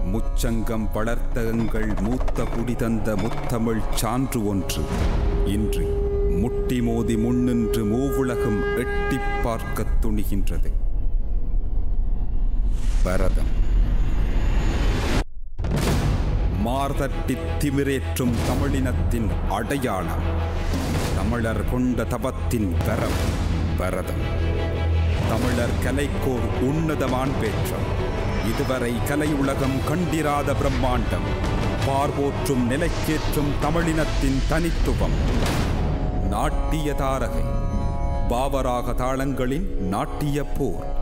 முச்சங்கம் வளர்த்த எங்கள் மூத்த குடி தந்த முத்தமிழ் சான்று ஒன்று இன்று முட்டி மோதி முன்னின்று மூவுலகம் எட்டிப் பார்க்கத் துணிகின்றது பரதம் மார்தட்டித் திமிரேற்றும் தமிழினத்தின் அடையாளம் தமிழர் கொண்ட தபத்தின் கரம் பரதம் தமிழர் கலைக்கோர் உன்னதமான் பேற்றம் இதுவரை கலை உலகம் கண்டிராத பிரம்மாண்டம் பார்வோற்றும் நிலைக்கேற்றும் தமிழினத்தின் தனித்துவம் நாட்டிய தாரகை பாவராக தாளங்களின் நாட்டிய போர்